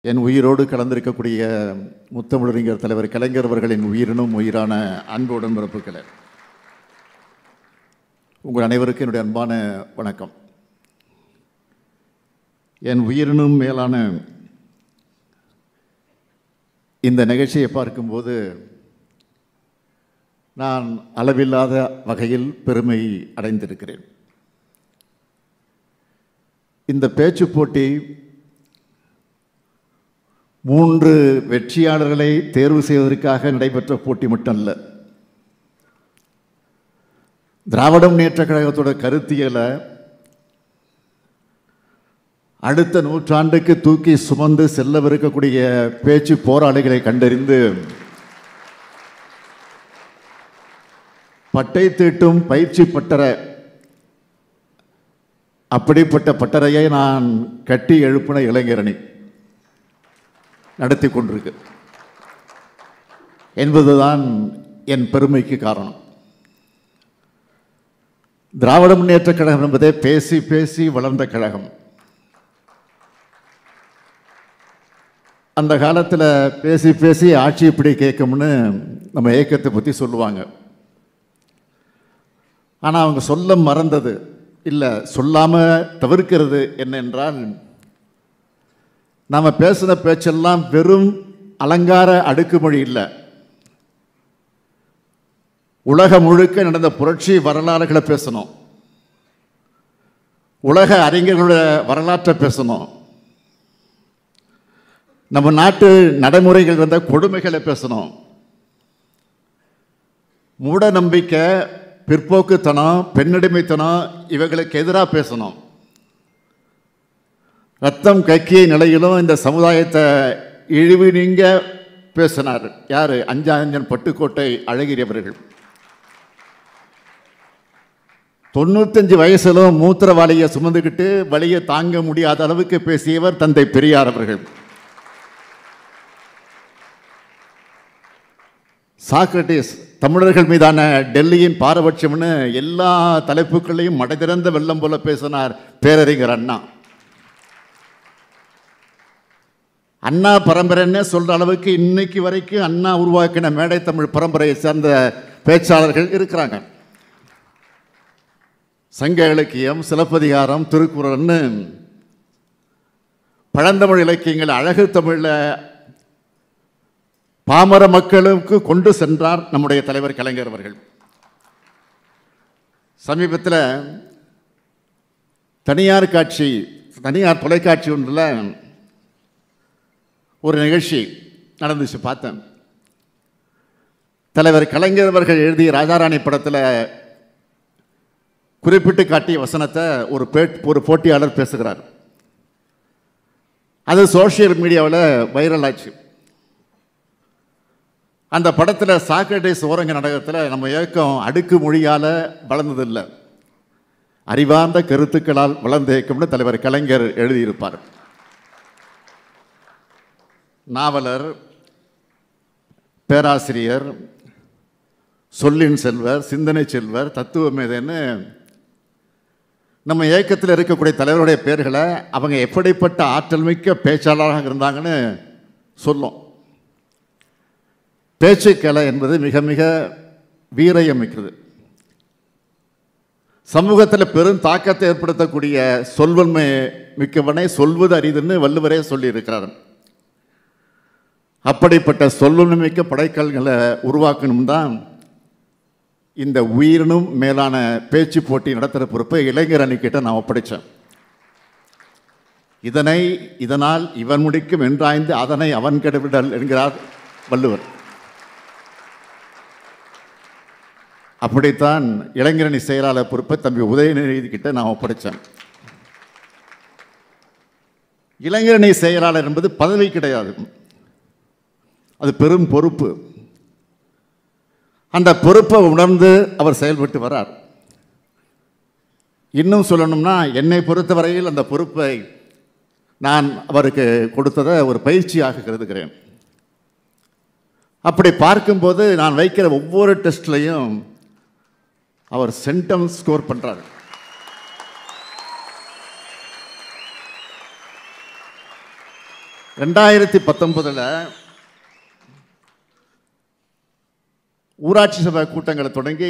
என் உயிரோடு கலந்திருக்கக்கூடிய முத்தமிழறிஞர் தலைவர் கலைஞர் அவர்களின் உயிரினும் உயிரான அன்புடன் பிறப்புகளே உங்கள் அனைவருக்கும் என்னுடைய அன்பான வணக்கம் என் உயிரினும் மேலான இந்த நிகழ்ச்சியை பார்க்கும்போது நான் அளவில்லாத வகையில் பெருமை அடைந்திருக்கிறேன் இந்த பேச்சு போட்டி மூன்று வெற்றியாளர்களை தேர்வு செய்வதற்காக நடைபெற்ற போட்டி மட்டும் அல்ல திராவிட முன்னேற்ற கழகத்தோட கருத்தியலை அடுத்த நூற்றாண்டுக்கு தூக்கி சுமந்து செல்லவிருக்கக்கூடிய பேச்சு போராளிகளை கண்டறிந்து பட்டை தீட்டும் பயிற்சி பட்டறை அப்படிப்பட்ட பட்டறையை நான் கட்டி எழுப்பின இளைஞரணி நடத்தி கொண்டிருக்கு என்பதுதான் என் பெருமைக்கு காரணம் திராவிட முன்னேற்ற கழகம் என்பதே பேசி பேசி வளர்ந்த கழகம் அந்த காலத்தில் பேசி பேசி ஆட்சி இப்படி கேட்கும்னு நம்ம இயக்கத்தை பற்றி சொல்லுவாங்க ஆனால் அவங்க சொல்ல மறந்தது இல்லை சொல்லாமல் தவிர்க்கிறது என்னென்றால் நாம் பேசின பேச்செல்லாம் வெறும் அலங்கார அடுக்குமொழி இல்லை உலகம் முழுக்க நடந்த புரட்சி வரலாறுகளை பேசணும் உலக அறிஞர்களோட வரலாற்றை பேசணும் நம்ம நாட்டு நடைமுறைகள் இருந்த கொடுமைகளை பேசணும் மூட நம்பிக்கை பிற்போக்குத்தனம் பெண்ணடிமைத்தனம் இவைகளுக்கு எதிராக பேசணும் ரத்தம் கக்கிய நிலையிலும் இந்த சமுதாயத்தை இழிவு நீங்க பேசினார் யார் அஞ்சாஞ்சன் பட்டுக்கோட்டை அழகிரி அவர்கள் தொண்ணூத்தஞ்சு வயசிலும் மூத்திர வலியை சுமந்துக்கிட்டு வலியை தாங்க முடியாத அளவுக்கு பேசியவர் தந்தை பெரியார் அவர்கள் சாக்ரட்டிஸ் தமிழர்கள் மீதான டெல்லியின் பாரபட்சம்னு எல்லா தலைப்புகளையும் மடைதிறந்த வெள்ளம் போல பேசினார் பேரறிஞர் அண்ணா அண்ணா பரம்பரைன்னு சொல்ற அளவுக்கு இன்னைக்கு வரைக்கும் அண்ணா உருவாக்கின மேடை தமிழ் பரம்பரையை சேர்ந்த பேச்சாளர்கள் இருக்கிறாங்க சங்க இலக்கியம் சிலப்பதிகாரம் திருக்குறள்னு பழந்தமிழ் இலக்கியங்கள் அழகு தமிழில் பாமர மக்களுக்கு கொண்டு சென்றார் நம்முடைய தலைவர் கலைஞர் அவர்கள் சமீபத்தில் தனியார் காட்சி தனியார் தொலைக்காட்சி ஒன்றில் ஒரு நிகழ்ச்சி நடந்துச்சு பார்த்தேன் தலைவர் கலைஞர் அவர்கள் எழுதிய ராஜாராணி படத்தில் குறிப்பிட்டு காட்டிய வசனத்தை ஒரு பே ஒரு போட்டியாளர் பேசுகிறார் அது சோஷியல் மீடியாவில் வைரல் ஆச்சு அந்த படத்தில் சாக்ரட்டிஸ் ஓரங்க நாடகத்தில் நம்ம இயக்கம் அடுக்கு மொழியால் வளர்ந்ததில்லை அறிவார்ந்த கருத்துக்களால் வளர்ந்த இயக்கம்னு தலைவர் கலைஞர் எழுதியிருப்பார் நாவலர் பேராசிரியர் சொல்லின் செல்வர் சிந்தனை செல்வர் தத்துவ மேதைன்னு நம்ம இயக்கத்தில் இருக்கக்கூடிய தலைவருடைய பேர்களை அவங்க எப்படிப்பட்ட ஆற்றல் மிக்க பேச்சாளராக இருந்தாங்கன்னு சொல்லும் பேச்சுக்கலை என்பது மிக மிக வீரியம் மிக்கது சமூகத்தில் பெரும் தாக்கத்தை ஏற்படுத்தக்கூடிய சொல்வன்மை மிக்கவனை சொல்வது அரிதுன்னு வள்ளுவரே சொல்லியிருக்கிறார் அப்படிப்பட்ட சொல்வன்மை மிக்க படைக்கல்களை உருவாக்கணும் தான் இந்த உயிரினும் மேலான பேச்சு போட்டி நடத்துகிற பொறுப்பை இளைஞர் அணிக்கிட்ட நான் ஒப்படைச்சேன் இதனை இதனால் இவன் முடிக்கும் என்றாய்ந்து அதனை அவன் கெடுவிடல் என்கிறார் வள்ளுவர் அப்படித்தான் இளைஞரணி செயலாளர் பொறுப்பை தம்பி உதயநிதி கிட்ட நான் ஒப்படைச்சேன் இளைஞரணி செயலாளர் என்பது பதவி கிடையாது அது பெரும் பொறுப்பு அந்த பொறுப்பை உணர்ந்து அவர் செயல்பட்டு வரார் இன்னும் சொல்லணும்னா என்னை பொறுத்தவரையில் அந்த பொறுப்பை நான் அவருக்கு கொடுத்ததை ஒரு பயிற்சியாக கருதுகிறேன் அப்படி பார்க்கும்போது நான் வைக்கிற ஒவ்வொரு டெஸ்ட்லையும் அவர் சென்டம் ஸ்கோர் பண்ணுறாரு ரெண்டாயிரத்தி பத்தொன்பதில் ஊராட்சி சபை கூட்டங்களை தொடங்கி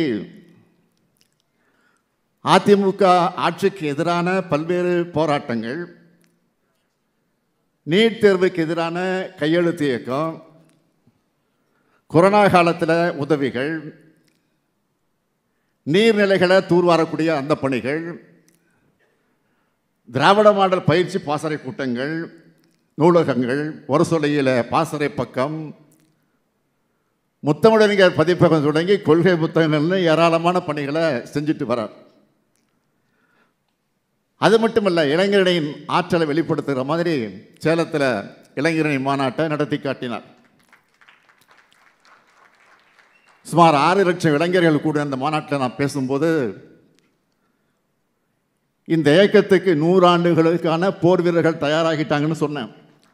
அதிமுக ஆட்சிக்கு எதிரான பல்வேறு போராட்டங்கள் நீட் தேர்வுக்கு எதிரான கையெழுத்து இயக்கம் கொரோனா காலத்தில் உதவிகள் நீர்நிலைகளை தூர்வாரக்கூடிய அந்த பணிகள் திராவிட மாடல் பயிற்சி பாசறை கூட்டங்கள் நூலகங்கள் ஒரு சொல்லையில் பாசறை பக்கம் முத்தமிழறிஞர் பதிப்பகம் தொடங்கி கொள்கை புத்தகங்கள்னு ஏராளமான பணிகளை செஞ்சுட்டு வரார் அது மட்டுமல்ல இளைஞர்களின் ஆற்றலை வெளிப்படுத்துகிற மாதிரி சேலத்தில் இளைஞரணி மாநாட்டை நடத்தி காட்டினார் சுமார் ஆறு லட்சம் இளைஞர்கள் கூட அந்த மாநாட்டில் நான் பேசும்போது இந்த இயக்கத்துக்கு நூறாண்டுகளுக்கான போர் வீரர்கள் தயாராகிட்டாங்கன்னு சொன்னேன்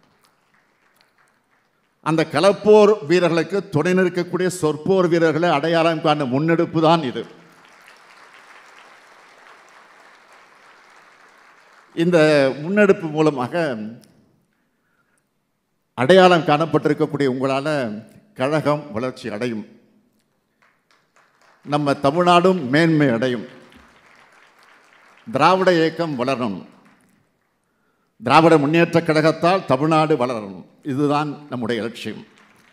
அந்த களப்போர் வீரர்களுக்கு துணை நிற்கக்கூடிய சொற்போர் வீரர்களை அடையாளம் காண முன்னெடுப்பு தான் இது இந்த முன்னெடுப்பு மூலமாக அடையாளம் காணப்பட்டிருக்கக்கூடிய உங்களால் கழகம் வளர்ச்சி அடையும் நம்ம தமிழ்நாடும் மேன்மை அடையும் திராவிட இயக்கம் வளரணும் திராவிட முன்னேற்ற கழகத்தால் தமிழ்நாடு வளரணும் இதுதான் நம்முடைய லட்சியம்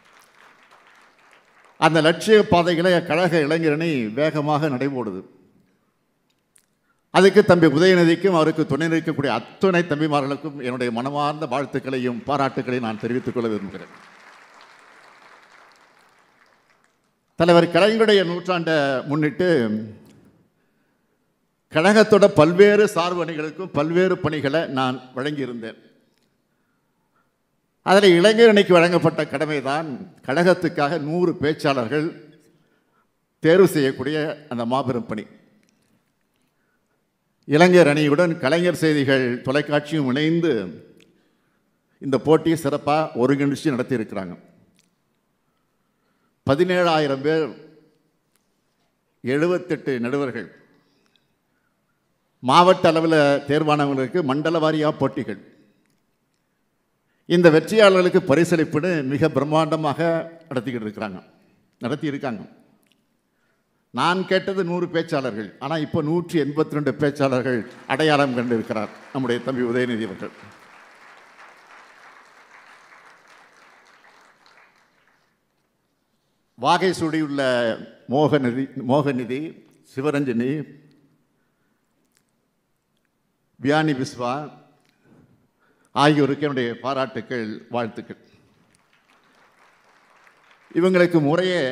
அந்த லட்சிய பாதைகளை கழக இளைஞரணி வேகமாக நடைபோடுது அதுக்கு தம்பி உதயநிதிக்கும் அவருக்கு துணை நிற்கக்கூடிய அத்துணை தம்பிமார்களுக்கும் என்னுடைய மனமார்ந்த வாழ்த்துக்களையும் பாராட்டுக்களையும் நான் தெரிவித்துக் கொள்ள விரும்புகிறேன் தலைவர் கலைஞருடைய நூற்றாண்டை முன்னிட்டு கழகத்தோட பல்வேறு சார்பு அணிகளுக்கும் பல்வேறு பணிகளை நான் வழங்கியிருந்தேன் அதில் இளைஞர் அணிக்கு வழங்கப்பட்ட கடமை தான் கழகத்துக்காக நூறு பேச்சாளர்கள் தேர்வு செய்யக்கூடிய அந்த மாபெரும் பணி இளைஞர் அணியுடன் கலைஞர் செய்திகள் தொலைக்காட்சியும் இணைந்து இந்த போட்டியை சிறப்பாக ஒருங்கிணைச்சு நடத்தியிருக்கிறாங்க பதினேழாயிரம் பேர் எழுபத்தெட்டு நடுவர்கள் மாவட்ட அளவில் தேர்வானவங்களுக்கு மண்டல வாரியாக போட்டிகள் இந்த வெற்றியாளர்களுக்கு பரிசளிப்புன்னு மிக பிரம்மாண்டமாக நடத்திக்கிட்டு இருக்கிறாங்க நடத்தி இருக்காங்க நான் கேட்டது நூறு பேச்சாளர்கள் ஆனால் இப்போ நூற்றி எண்பத்தி ரெண்டு பேச்சாளர்கள் அடையாளம் கண்டு இருக்கிறார் நம்முடைய தம்பி உதயநிதி அவர்கள் வாகை சூடியுள்ள மோகநிதி மோகநிதி சிவரஞ்சனி வியானி பிஸ்வா ஆகியோருக்கு என்னுடைய பாராட்டுக்கள் வாழ்த்துக்கள் இவங்களுக்கு முறையே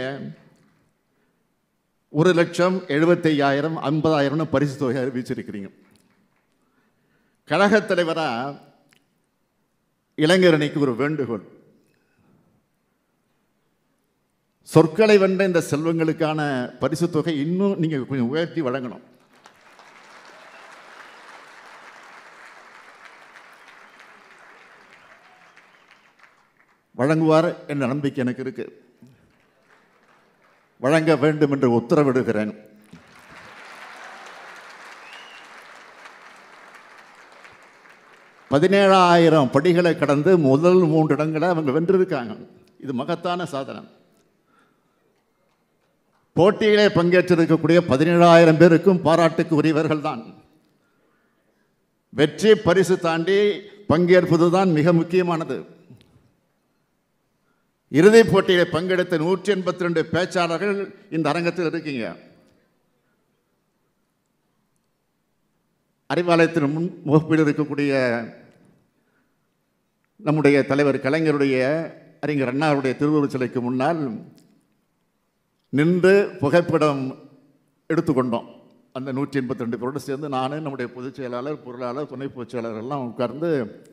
ஒரு லட்சம் எழுபத்தையாயிரம் ஐம்பதாயிரம்னு பரிசு தொகை அறிவிச்சிருக்கிறீங்க கழகத் தலைவராக இளைஞரணிக்கு ஒரு வேண்டுகோள் சொற்களை வென்ற இந்த செல்வங்களுக்கான பரிசு தொகை இன்னும் நீங்கள் கொஞ்சம் உயர்த்தி வழங்கணும் வழங்குவார் என்ற நம்பிக்கை எனக்கு இருக்கு வழங்க வேண்டும் என்று உத்தரவிடுகிறேன் பதினேழாயிரம் படிகளை கடந்து முதல் மூன்று இடங்களை அவங்க வென்றிருக்காங்க இது மகத்தான சாதனை போட்டியிலே பங்கேற்றிருக்கக்கூடிய பதினேழாயிரம் பேருக்கும் பாராட்டுக்கு உரியவர்கள் தான் வெற்றி பரிசு தாண்டி பங்கேற்பது தான் மிக முக்கியமானது இறுதிப் போட்டியில் பங்கெடுத்த நூற்றி எண்பத்தி ரெண்டு பேச்சாளர்கள் இந்த அரங்கத்தில் இருக்கீங்க அறிவாலயத்தின் முன் முகப்பில் இருக்கக்கூடிய நம்முடைய தலைவர் கலைஞருடைய அறிஞர் அண்ணாவுடைய திருவுருவச் சிலைக்கு முன்னால் நின்று புகைப்படம் எடுத்துக்கொண்டோம் அந்த நூற்றி எண்பத்தி ரெண்டு பேரோடு சேர்ந்து நான் நம்முடைய பொதுச் செயலாளர் பொருளாளர் துணை பொதுச் செயலாளர் எல்லாம் உட்கார்ந்து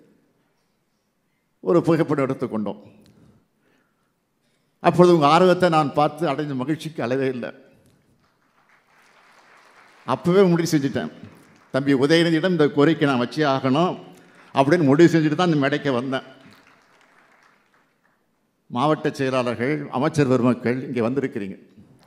ஒரு புகைப்படம் எடுத்துக்கொண்டோம் அப்பொழுது உங்கள் ஆர்வத்தை நான் பார்த்து அடைஞ்ச மகிழ்ச்சிக்கு அளவே இல்லை அப்போவே முடிவு செஞ்சுட்டேன் தம்பி உதயநிதியிடம் இந்த கோரிக்கை நான் வச்சே ஆகணும் அப்படின்னு முடிவு செஞ்சுட்டு தான் இந்த மேடைக்கு வந்தேன் மாவட்ட செயலாளர்கள் அமைச்சர் பெருமக்கள் இங்கே வந்திருக்கிறீங்க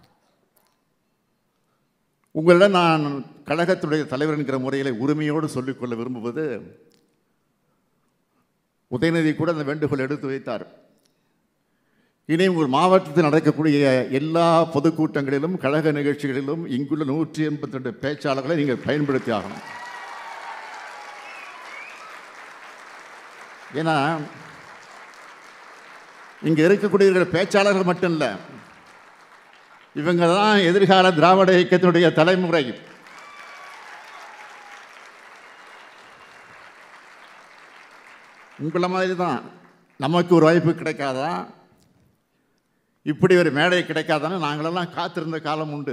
உங்களிடம் நான் கழகத்துடைய தலைவர் என்கிற முறையில் உரிமையோடு சொல்லிக்கொள்ள விரும்புவது உதயநிதி கூட அந்த வேண்டுகோள் எடுத்து வைத்தார் இனி உங்கள் மாவட்டத்தில் நடக்கக்கூடிய எல்லா பொதுக்கூட்டங்களிலும் கழக நிகழ்ச்சிகளிலும் இங்குள்ள நூற்றி எண்பத்தி ரெண்டு பேச்சாளர்களை நீங்கள் பயன்படுத்தி ஆகணும் ஏன்னா இங்கே இருக்கக்கூடிய பேச்சாளர்கள் மட்டும் இல்லை இவங்க தான் எதிர்கால திராவிட இயக்கத்தினுடைய தலைமுறை உங்களை மாதிரி தான் நமக்கு ஒரு வாய்ப்பு கிடைக்காதா இப்படி ஒரு மேடை கிடைக்காதான்னு நாங்களெல்லாம் காத்திருந்த காலம் உண்டு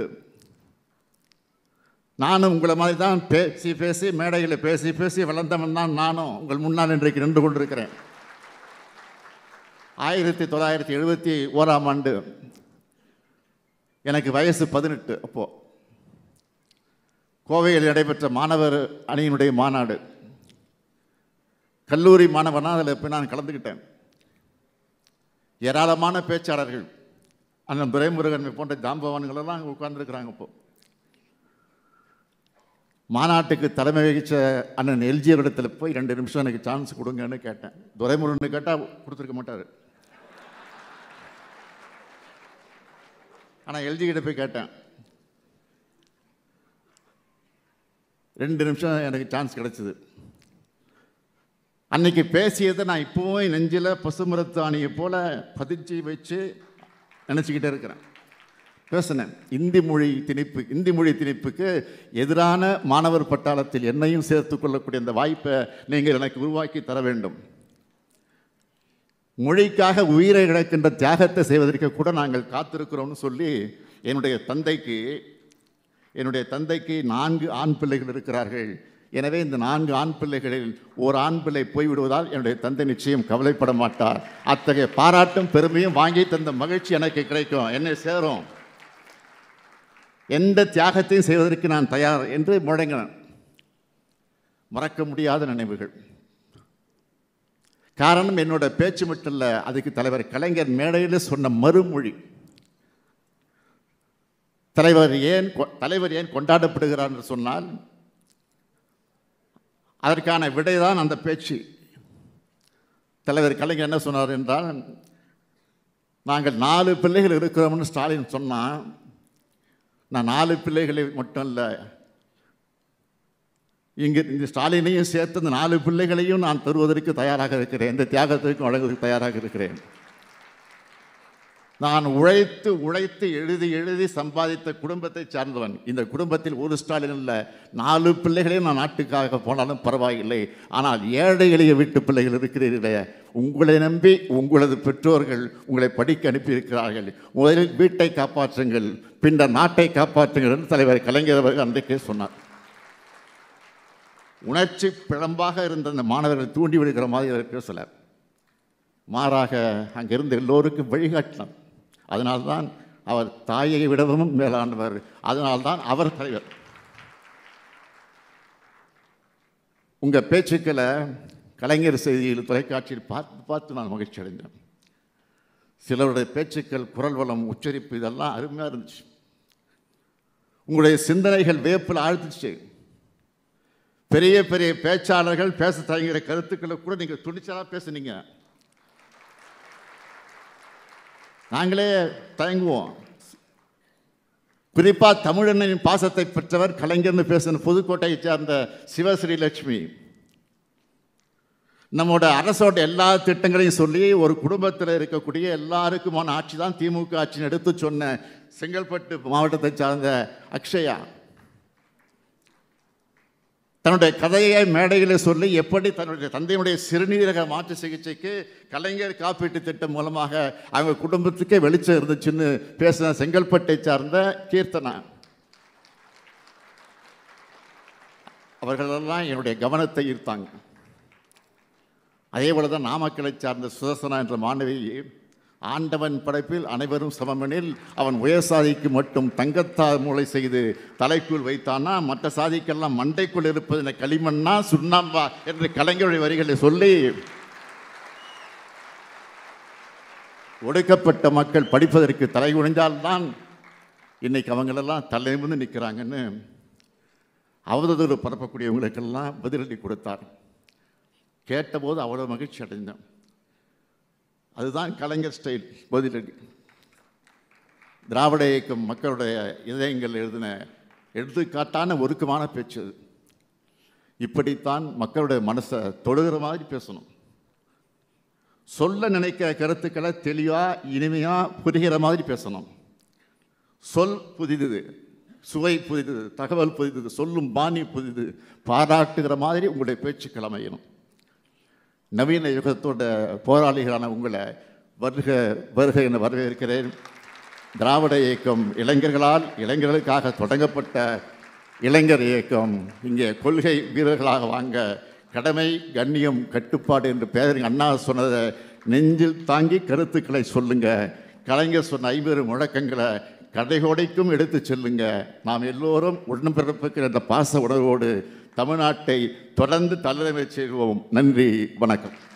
நானும் உங்களை மாதிரி தான் பேசி பேசி மேடையில் பேசி பேசி வளர்ந்தவன் தான் நானும் உங்கள் முன்னால் இன்றைக்கு நின்று கொண்டிருக்கிறேன் ஆயிரத்தி தொள்ளாயிரத்தி எழுபத்தி ஓராம் ஆண்டு எனக்கு வயசு பதினெட்டு அப்போது கோவையில் நடைபெற்ற மாணவர் அணியினுடைய மாநாடு கல்லூரி மாணவனா அதில் போய் நான் கலந்துக்கிட்டேன் ஏராளமான பேச்சாளர்கள் அண்ணன் துரைமுருகன் போன்ற ஜாம்பவான்களெல்லாம் அங்கே உட்கார்ந்துருக்குறாங்க இப்போ மாநாட்டுக்கு தலைமை வகிச்ச அண்ணன் எல்ஜி இடத்துல போய் ரெண்டு நிமிஷம் எனக்கு சான்ஸ் கொடுங்கன்னு கேட்டேன் துரைமுருகன் கேட்டால் கொடுத்துருக்க மாட்டார் ஆனால் எல்ஜி கிட்ட போய் கேட்டேன் ரெண்டு நிமிஷம் எனக்கு சான்ஸ் கிடைச்சிது அன்னைக்கு பேசியதை நான் இப்போவும் நெஞ்சில் பசுமரத்தாணியை போல பதிச்சு வச்சு நினச்சிக்கிட்டே இருக்கிறேன் பேசினேன் இந்தி மொழி திணிப்பு இந்தி மொழி திணிப்புக்கு எதிரான மாணவர் பட்டாளத்தில் என்னையும் சேர்த்து கொள்ளக்கூடிய அந்த வாய்ப்பை நீங்கள் எனக்கு உருவாக்கி தர வேண்டும் மொழிக்காக உயிரை இழக்கின்ற தியாகத்தை செய்வதற்கு கூட நாங்கள் காத்திருக்கிறோம்னு சொல்லி என்னுடைய தந்தைக்கு என்னுடைய தந்தைக்கு நான்கு ஆண் பிள்ளைகள் இருக்கிறார்கள் எனவே இந்த நான்கு ஆண் பிள்ளைகளில் ஒரு ஆண் பிள்ளை போய்விடுவதால் என்னுடைய தந்தை நிச்சயம் கவலைப்பட மாட்டார் அத்தகைய பாராட்டும் பெருமையும் வாங்கி தந்த மகிழ்ச்சி எனக்கு கிடைக்கும் என்னை சேரும் எந்த தியாகத்தையும் செய்வதற்கு நான் தயார் என்று முழங்கினேன் மறக்க முடியாத நினைவுகள் காரணம் என்னோட பேச்சு மட்டும் இல்லை அதுக்கு தலைவர் கலைஞர் மேடையில் சொன்ன மறுமொழி தலைவர் ஏன் கொ- தலைவர் ஏன் கொண்டாடப்படுகிறார் என்று சொன்னால் அதற்கான விடைதான் அந்த பேச்சு தலைவர் கலைஞர் என்ன சொன்னார் என்றால் நாங்கள் நாலு பிள்ளைகள் இருக்கிறோம்னு ஸ்டாலின் சொன்னான் நான் நாலு பிள்ளைகளை மட்டும் இல்லை இங்கு இந்த ஸ்டாலினையும் சேர்த்து இந்த நாலு பிள்ளைகளையும் நான் தருவதற்கு தயாராக இருக்கிறேன் இந்த தியாகத்திற்கும் வழங்குவதற்கு தயாராக இருக்கிறேன் நான் உழைத்து உழைத்து எழுதி எழுதி சம்பாதித்த குடும்பத்தை சார்ந்தவன் இந்த குடும்பத்தில் ஒரு ஸ்டாலின் இல்லை நாலு பிள்ளைகளையும் நான் நாட்டுக்காக போனாலும் பரவாயில்லை ஆனால் ஏழை எளிய வீட்டு பிள்ளைகள் இருக்கிறீர்களே உங்களை நம்பி உங்களது பெற்றோர்கள் உங்களை படிக்க அனுப்பியிருக்கிறார்கள் முதலில் வீட்டை காப்பாற்றுங்கள் பின்னர் நாட்டை காப்பாற்றுங்கள் என்று தலைவர் கலைஞர் அவர்கள் அன்றைக்கே சொன்னார் உணர்ச்சி பிழம்பாக இருந்த அந்த மாணவர்களை தூண்டி விடுகிற மாதிரி அவர் பேசலை மாறாக அங்கிருந்த எல்லோருக்கும் வழிகாட்டினார் அதனால்தான் அவர் தாயை விடவும் மேலானவர் அதனால்தான் அவர் தலைவர் உங்கள் பேச்சுக்களை கலைஞர் செய்தியில் தொலைக்காட்சியில் பார்த்து பார்த்து நான் மகிழ்ச்சி அடைந்தேன் சிலருடைய பேச்சுக்கள் குரல் வளம் உச்சரிப்பு இதெல்லாம் அருமையாக இருந்துச்சு உங்களுடைய சிந்தனைகள் வேப்பில் ஆழ்த்துச்சு பெரிய பெரிய பேச்சாளர்கள் பேச தயங்குகிற கருத்துக்களை கூட நீங்கள் துணிச்சலாக பேசுனீங்க நாங்களே தயங்குவோம் குறிப்பாக தமிழனின் பாசத்தை பெற்றவர் கலைஞர்னு பேசின புதுக்கோட்டையை சார்ந்த சிவஸ்ரீ லட்சுமி நம்மோட அரசோட எல்லா திட்டங்களையும் சொல்லி ஒரு குடும்பத்தில் இருக்கக்கூடிய எல்லாருக்குமான ஆட்சி தான் திமுக ஆட்சின்னு எடுத்து சொன்ன செங்கல்பட்டு மாவட்டத்தை சார்ந்த அக்ஷயா தன்னுடைய கதையை மேடையில் சொல்லி எப்படி தன்னுடைய தந்தையுடைய சிறுநீரக மாற்று சிகிச்சைக்கு கலைஞர் காப்பீட்டு திட்டம் மூலமாக அவங்க குடும்பத்துக்கே வெளிச்சம் இருந்துச்சுன்னு பேசின செங்கல்பட்டை சார்ந்த கீர்த்தனா அவர்களெல்லாம் என்னுடைய கவனத்தை ஈர்த்தாங்க அதே போல தான் நாமக்கலை சார்ந்த சுதர்சனா என்ற மாணவி ஆண்டவன் படைப்பில் அனைவரும் சமமெனில் அவன் உயர் சாதிக்கு மட்டும் தங்கத்தால் மூளை செய்து தலைக்குள் வைத்தானா மற்ற சாதிக்கெல்லாம் மண்டைக்குள் இருப்பது என்ன களிமண்ணா சுண்ணாம்பா என்று கலைஞருடைய வரிகளை சொல்லி ஒடுக்கப்பட்ட மக்கள் படிப்பதற்கு தலை குனிந்தால்தான் இன்னைக்கு அவங்களெல்லாம் தலைமுந்து நிற்கிறாங்கன்னு அவதூறு பரப்பக்கூடியவங்களுக்கெல்லாம் பதிலடி கொடுத்தார் கேட்டபோது அவ்வளோ மகிழ்ச்சி அடைந்தேன் அதுதான் கலைஞர் ஸ்டைல் பதிலடி திராவிட இயக்கம் மக்களுடைய இதயங்கள் எழுதின எடுத்துக்காட்டான ஒருக்கமான பேச்சு அது இப்படித்தான் மக்களுடைய மனசை தொடுகிற மாதிரி பேசணும் சொல்ல நினைக்கிற கருத்துக்களை தெளிவாக இனிமையாக புரிகிற மாதிரி பேசணும் சொல் புதிது சுவை புதிது தகவல் புதிது சொல்லும் பாணி புதிது பாராட்டுகிற மாதிரி உங்களுடைய பேச்சுக்கள் அமையணும் நவீன யுகத்தோட போராளிகளான உங்களை வருக வருக என வரவேற்கிறேன் திராவிட இயக்கம் இளைஞர்களால் இளைஞர்களுக்காக தொடங்கப்பட்ட இளைஞர் இயக்கம் இங்கே கொள்கை வீரர்களாக வாங்க கடமை கண்ணியம் கட்டுப்பாடு என்று பேரறிஞர் அண்ணா சொன்னதை நெஞ்சில் தாங்கி கருத்துக்களை சொல்லுங்க கலைஞர் சொன்ன ஐம்பது முழக்கங்களை கடைகோடைக்கும் எடுத்து செல்லுங்க நாம் எல்லோரும் உடன்பிறப்புக்கிற என்ற பாச உணர்வோடு தமிழ்நாட்டை தொடர்ந்து தலைமை செய்வோம் நன்றி வணக்கம்